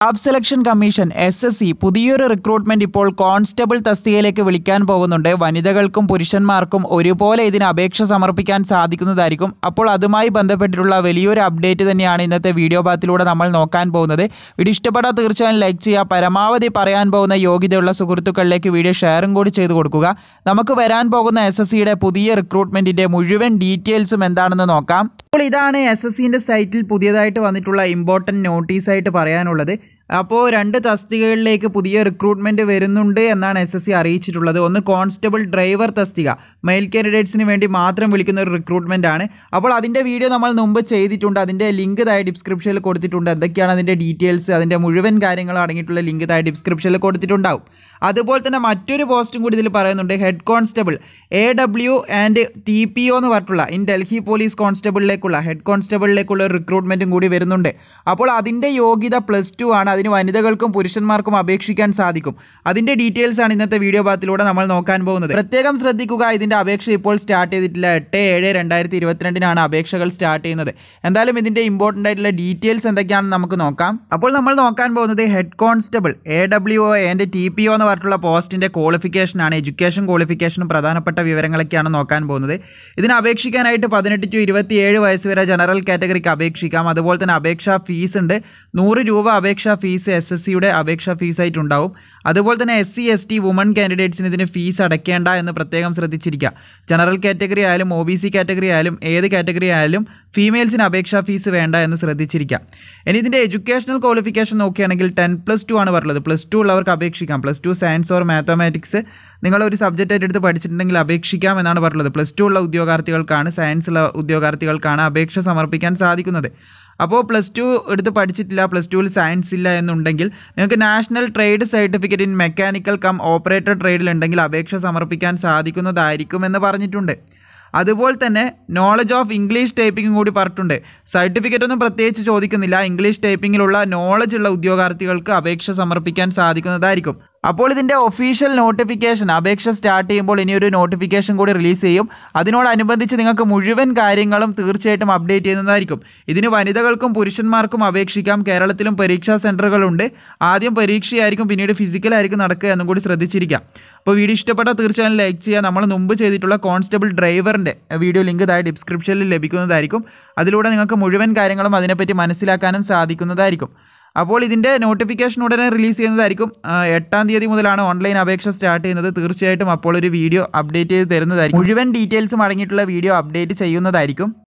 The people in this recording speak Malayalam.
staff selection commission S S C പുതിയൊരു റിക്രൂട്ട്മെന്റ് ഇപ്പോൾ കോൺസ്റ്റബിൾ തസ്തികയിലേക്ക് വിളിക്കാൻ പോകുന്നുണ്ട് വനിതകൾക്കും പുരുഷന്മാർക്കും ഒരുപോലെ ഇതിന് അപേക്ഷ സമർപ്പിക്കാൻ സാധിക്കുന്നതായിരിക്കും അപ്പോൾ അതുമായി ബന്ധപ്പെട്ടിട്ടുള്ള വലിയൊരു അപ്ഡേറ്റ് തന്നെയാണ് ഇന്നത്തെ വീഡിയോ ഭാഗത്തിലൂടെ നമ്മൾ നോക്കാൻ പോകുന്നത് വീഡിയോ ഇഷ്ടപ്പെട്ടാൽ തീർച്ചയായും ലൈക്ക് ചെയ്യുക പരമാവധി പറയാൻ പോകുന്ന യോഗ്യതയുള്ള സുഹൃത്തുക്കളിലേക്ക് വീഡിയോ ഷെയറും കൂടി ചെയ്ത് കൊടുക്കുക നമുക്ക് വരാൻ പോകുന്ന എസ് എസ് സിയുടെ പുതിയ റിക്രൂട്ട്മെന്റിന്റെ മുഴുവൻ ഡീറ്റെയിൽസും എന്താണെന്ന് നോക്കാം അപ്പോൾ ഇതാണ് എസ് എസ് സിൻ്റെ സൈറ്റിൽ പുതിയതായിട്ട് വന്നിട്ടുള്ള ഇമ്പോർട്ടൻറ്റ് നോട്ടീസായിട്ട് പറയാനുള്ളത് അപ്പോൾ രണ്ട് തസ്തികകളിലേക്ക് പുതിയ റിക്രൂട്ട്മെൻറ്റ് വരുന്നുണ്ട് എന്നാണ് എസ് എസ് സി അറിയിച്ചിട്ടുള്ളത് ഒന്ന് കോൺസ്റ്റബിൾ ഡ്രൈവർ തസ്തിക മെയിൽ കാൻഡിഡേറ്റ്സിന് വേണ്ടി മാത്രം വിളിക്കുന്ന ഒരു റിക്രൂട്ട്മെൻ്റ് ആണ് അപ്പോൾ അതിൻ്റെ വീഡിയോ നമ്മൾ മുമ്പ് ചെയ്തിട്ടുണ്ട് അതിൻ്റെ ലിങ്ക് താഴെ ഡിസ്ക്രിപ്ഷനിൽ കൊടുത്തിട്ടുണ്ട് എന്തൊക്കെയാണ് അതിൻ്റെ ഡീറ്റെയിൽസ് അതിൻ്റെ മുഴുവൻ കാര്യങ്ങളും അടങ്ങിയിട്ടുള്ള ലിങ്ക് താഴെ ഡിസ്ക്രിപ്ഷനിൽ കൊടുത്തിട്ടുണ്ടാവും അതുപോലെ തന്നെ മറ്റൊരു പോസ്റ്റും കൂടി ഇതിൽ പറയുന്നുണ്ട് head constable A W and T P O എന്ന് പറഞ്ഞിട്ടുള്ള ഇൻ ഡൽഹി പോലീസ് കോൺസ്റ്റബിളിലേക്കുള്ള ഹെഡ് കോൺസ്റ്റബിളിലേക്കുള്ള ഒരു റിക്രൂട്ട്മെൻറ്റും കൂടി വരുന്നുണ്ട് അപ്പോൾ അതിൻ്റെ യോഗ്യത പ്ലസ് ടു ആണ് അതിന് വനിതകൾക്കും പുരുഷന്മാർക്കും അപേക്ഷിക്കാൻ സാധിക്കും അതിൻ്റെ ഡീറ്റെയിൽസ് ആണ് ഇന്നത്തെ വീഡിയോ ഭാഗത്തിലൂടെ നമ്മൾ നോക്കാൻ പോകുന്നത് പ്രത്യേകം ശ്രദ്ധിക്കുക ഇതിൻ്റെ അപേക്ഷ ഇപ്പോൾ സ്റ്റാർട്ട് ചെയ്തിട്ടില്ല എട്ട് ഏഴ് രണ്ടായിരത്തി ഇരുപത്തിരണ്ടിനാണ് അപേക്ഷകൾ സ്റ്റാർട്ട് ചെയ്യുന്നത് എന്തായാലും ഇതിൻ്റെ ഇമ്പോർട്ടൻ്റ് ആയിട്ടുള്ള ഡീറ്റെയിൽസ് എന്തൊക്കെയാണെന്ന് നമുക്ക് നോക്കാം അപ്പോൾ നമ്മൾ നോക്കാൻ പോകുന്നത് head constable A W O and T P O എന്ന് പറഞ്ഞിട്ടുള്ള പോസ്റ്റിൻ്റെ ക്വാളിഫിക്കേഷൻ ആണ് എഡ്യൂക്കേഷൻ ക്വാളിഫിക്കേഷനും പ്രധാനപ്പെട്ട വിവരങ്ങളൊക്കെയാണ് നോക്കാൻ പോകുന്നത് ഇതിന് അപേക്ഷിക്കാനായിട്ട് പതിനെട്ട് ടു ഇരുപത്തിയേഴ് വയസ്സ് വരെ ജനറൽ കാറ്റഗറിക്ക് അപേക്ഷിക്കാം അതുപോലെ തന്നെ അപേക്ഷാ ഫീസ് ഉണ്ട് നൂറ് രൂപ അപേക്ഷാ ഫീസ് എസ് എസ് സിയുടെ അപേക്ഷാ ഫീസായിട്ട് ഉണ്ടാവും അതുപോലെ തന്നെ S C S T woman കാൻഡിഡേറ്റ്സിന് ഇതിന് ഫീസ് അടയ്ക്കേണ്ട എന്ന് പ്രത്യേകം ശ്രദ്ധിച്ചിരിക്കുക ജനറൽ കാറ്റഗറി ആയാലും ഒ ബി സി കാറ്റഗറി ആയാലും ഏത് കാറ്റഗറി ആയാലും ഫീമെയിൽസിന് അപേക്ഷാ ഫീസ് വേണ്ട എന്ന് ശ്രദ്ധിച്ചിരിക്കുക ഇനി ഇതിൻ്റെ എഡ്യൂക്കേഷണൽ ക്വാളിഫിക്കേഷൻ നോക്കുകയാണെങ്കിൽ ടെൻ പ്ലസ് ടു ആണ് പറഞ്ഞത് പ്ലസ് ടു ഉള്ളവർക്ക് അപേക്ഷിക്കാം plus two science or mathematics നിങ്ങൾ ഒരു സബ്ജക്റ്റ് ആയിട്ട് എടുത്ത് പഠിച്ചിട്ടുണ്ടെങ്കിൽ അപേക്ഷിക്കാം എന്നാണ് പറഞ്ഞത് പ്ലസ് ടു ഉള്ള ഉദ്യോഗാർത്ഥികൾക്കാണ് സയൻസ് ഉള്ള ഉദ്യോഗാർത്ഥികൾക്കാണ് അപേക്ഷ സമർപ്പിക്കാൻ സാധിക്കുന്നത് അപ്പോൾ പ്ലസ് ടു എടുത്ത് പഠിച്ചിട്ടില്ല പ്ലസ് ടുവിൽ സയൻസ് ഇല്ല എന്നുണ്ടെങ്കിൽ നിങ്ങൾക്ക് national trade certificate in mechanical cum operator ട്രേഡിലുണ്ടെങ്കിൽ അപേക്ഷ സമർപ്പിക്കാൻ സാധിക്കുന്നതായിരിക്കും എന്ന് പറഞ്ഞിട്ടുണ്ട് അതുപോലെ തന്നെ നോളജ് ഓഫ് ഇംഗ്ലീഷ് ടൈപ്പിംഗ് കൂടി പറഞ്ഞിട്ടുണ്ട് സർട്ടിഫിക്കറ്റ് ഒന്നും പ്രത്യേകിച്ച് ചോദിക്കുന്നില്ല ഇംഗ്ലീഷ് ടൈപ്പിങ്ങിലുള്ള നോളജ് ഉള്ള ഉദ്യോഗാർത്ഥികൾക്ക് അപേക്ഷ സമർപ്പിക്കാൻ സാധിക്കുന്നതായിരിക്കും അപ്പോൾ ഇതിൻ്റെ ഒഫീഷ്യൽ നോട്ടിഫിക്കേഷൻ അപേക്ഷ സ്റ്റാർട്ട് ചെയ്യുമ്പോൾ ഇനിയൊരു നോട്ടിഫിക്കേഷൻ കൂടി റിലീസ് ചെയ്യും അതിനോടനുബന്ധിച്ച് നിങ്ങൾക്ക് മുഴുവൻ കാര്യങ്ങളും തീർച്ചയായിട്ടും അപ്ഡേറ്റ് ചെയ്യുന്നതായിരിക്കും ഇതിന് വനിതകൾക്കും പുരുഷന്മാർക്കും അപേക്ഷിക്കാം കേരളത്തിലും പരീക്ഷാ സെൻറ്ററുകളുണ്ട് ആദ്യം പരീക്ഷയായിരിക്കും പിന്നീട് ഫിസിക്കലായിരിക്കും നടക്കുക എന്നും കൂടി ശ്രദ്ധിച്ചിരിക്കുക അപ്പോൾ വീഡിയോ ഇഷ്ടപ്പെട്ടാൽ തീർച്ചയായും ലൈക്ക് ചെയ്യുക നമ്മൾ മുമ്പ് ചെയ്തിട്ടുള്ള കോൺസ്റ്റബിൾ ഡ്രൈവറിൻ്റെ വീഡിയോ ലിങ്ക് താഴെ ഡിസ്ക്രിപ്ഷനിൽ ലഭിക്കുന്നതായിരിക്കും അതിലൂടെ നിങ്ങൾക്ക് മുഴുവൻ കാര്യങ്ങളും അതിനെപ്പറ്റി മനസ്സിലാക്കാനും സാധിക്കുന്നതായിരിക്കും അപ്പോൾ ഇതിൻ്റെ നോട്ടിഫിക്കേഷൻ ഉടനെ റിലീസ് ചെയ്യുന്നതായിരിക്കും ആ, എട്ടാം തീയതി മുതലാണ് ഓൺലൈൻ അപേക്ഷ സ്റ്റാർട്ട് ചെയ്യുന്നത് തീർച്ചയായിട്ടും അപ്പോൾ ഒരു വീഡിയോ അപ്ഡേറ്റ് ചെയ്ത് തരുന്നതായിരിക്കും മുഴുവൻ ഡീറ്റെയിൽസും അടങ്ങിയിട്ടുള്ള വീഡിയോ അപ്ഡേറ്റ് ചെയ്യുന്നതായിരിക്കും